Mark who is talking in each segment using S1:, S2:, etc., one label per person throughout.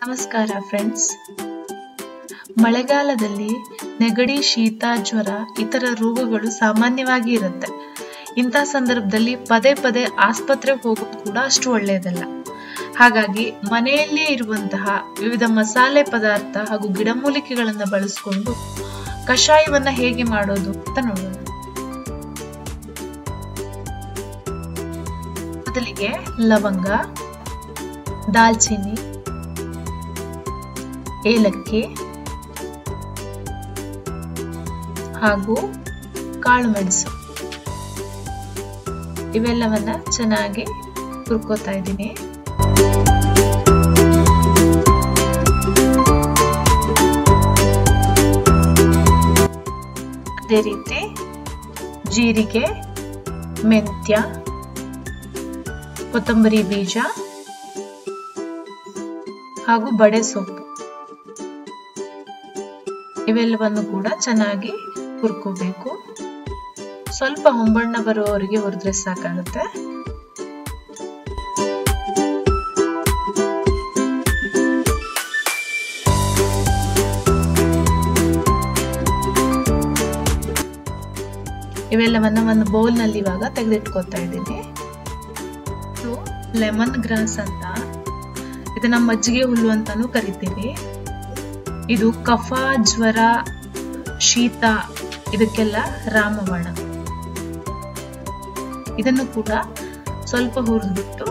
S1: ನಮಸ್ಕಾರ ಫ್ರೆಂಡ್ಸ್ ಮಳೆಗಾಲದಲ್ಲಿ ನೆಗಡಿ ಶೀತ ಜ್ವರ ಇತರ ರೋಗಗಳು ಸಾಮಾನ್ಯವಾಗಿ ಇರುತ್ತೆ ಇಂಥ ಸಂದರ್ಭದಲ್ಲಿ ಪದೇ ಪದೇ ಆಸ್ಪತ್ರೆಗೆ ಹೋಗೋದು ಕೂಡ ಅಷ್ಟು ಒಳ್ಳೆಯದಲ್ಲ ಹಾಗಾಗಿ ಮನೆಯಲ್ಲೇ ಇರುವಂತಹ ವಿವಿಧ ಮಸಾಲೆ ಪದಾರ್ಥ ಹಾಗೂ ಗಿಡಮೂಲಿಕೆಗಳನ್ನು ಬಳಸಿಕೊಂಡು ಕಷಾಯವನ್ನ ಹೇಗೆ ಮಾಡೋದು ಅಂತ ನೋಡೋಣ ಮೊದಲಿಗೆ ಲವಂಗ ದಾಲ್ಚಿನ್ನಿ ಏಲಕ್ಕಿ ಹಾಗೂ ಕಾಳು ಮೆಣಸು ಇವೆಲ್ಲವನ್ನ ಚೆನ್ನಾಗಿ ಹುರ್ಕೋತಾ ಇದ್ದೀನಿ ಅದೇ ರೀತಿ ಜೀರಿಗೆ ಮೆಂತ್ಯ ಕೊತ್ತಂಬರಿ ಬೀಜ ಹಾಗೂ ಬಡೆ ಸೊಪ್ಪು ಇವೆಲ್ಲವನ್ನು ಕೂಡ ಚೆನ್ನಾಗಿ ಹುರ್ಕೋಬೇಕು ಸ್ವಲ್ಪ ಹೊಂಬಣ್ಣ ಬರುವವರೆಗೆ ಹುರಿದ್ರೆ ಸಾಕಾಗುತ್ತೆ ಇವೆಲ್ಲವನ್ನ ಒಂದು ಬೌಲ್ನಲ್ಲಿ ಇವಾಗ ತೆಗೆದಿಟ್ಕೋತಾ ಇದ್ದೀನಿ ಇದು ಲೆಮನ್ ಗ್ರಾಸ್ ಅಂತ ಇದನ್ನ ಮಜ್ಜಿಗೆ ಹುಲ್ಲು ಅಂತಾನೂ ಕರಿತೀವಿ ಇದು ಕಫ ಜ್ವರ ಶೀತ ಇದಕ್ಕೆಲ್ಲ ರಾಮಬಾಣ ಇದನ್ನು ಕೂಡ ಸ್ವಲ್ಪ ಹುರಿದ್ಬಿಟ್ಟು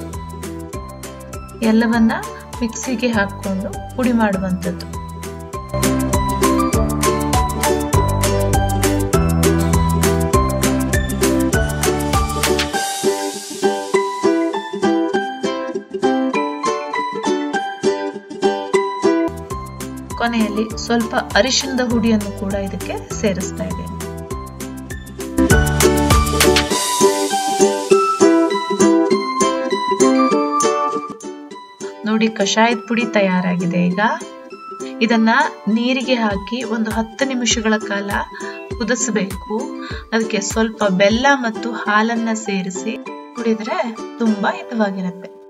S1: ಎಲ್ಲವನ್ನ ಮಿಕ್ಸಿಗೆ ಹಾಕೊಂಡು ಪುಡಿ ಮಾಡುವಂಥದ್ದು ಕೊನೆಯಲ್ಲಿ ಸ್ವಲ್ಪ ಅರಿಶಿಣದ ಹುಡಿಯನ್ನು ಕೂಡ ಇದಕ್ಕೆ ಸೇರಿಸ್ತಾ ಇದ್ದೇನೆ ನೋಡಿ ಕಷಾಯದ ಪುಡಿ ತಯಾರಾಗಿದೆ ಈಗ ಇದನ್ನ ನೀರಿಗೆ ಹಾಕಿ ಒಂದು ಹತ್ತು ನಿಮಿಷಗಳ ಕಾಲ ಕುದಿಸಬೇಕು ಅದಕ್ಕೆ ಸ್ವಲ್ಪ ಬೆಲ್ಲ ಮತ್ತು ಹಾಲನ್ನ ಸೇರಿಸಿ ಕುಡಿದ್ರೆ ತುಂಬಾ ಹಿತವಾಗಿರುತ್ತೆ